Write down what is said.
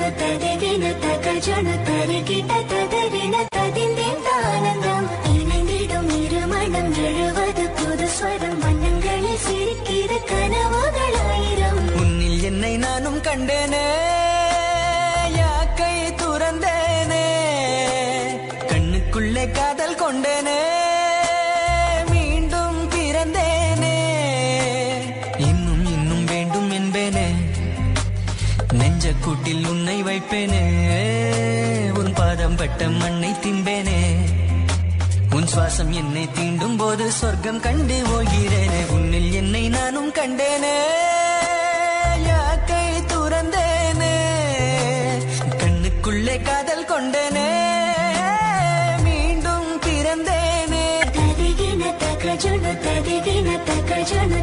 ತಕಜುಣು ತದಿಗಿನ ತಕಜುಣು ತರಿಗಿಟ ತದರಿನ ತದಿಂದೆಂದ ஆனந்தம் இணைந்திடும் இருமணம் எழுவது புது ஸ்வரம் வண்ணங்களில் சிரிக்கிற கனவுகள் ஆயிரம் உன்னில் என்னை நானும் கண்டேனே யாக்கை துறந்தேனே கண்ணுக்குள்ளே காதல் கொண்டேனே மீண்டும் பிறந்தேனே இன்னும் இன்னும் வேண்டும் என்பேனே நெஞ்ச கூட்டில் உன்னை வைப்பேனே உன் பாதம் பட்ட மண்ணை திம்பேனே உன் சுவாசம் என்னை தீண்டும் போது சொர்க்கம் கண்டு போகிறேனே உன்னில் என்னை நானும் கண்டேனே யாக்கை துறந்தேனே கண்ணுக்குள்ளே காதல் கொண்டேனே மீண்டும் பிறந்தேனே ததிகின தகஜுணு ததிகின தகஜுணு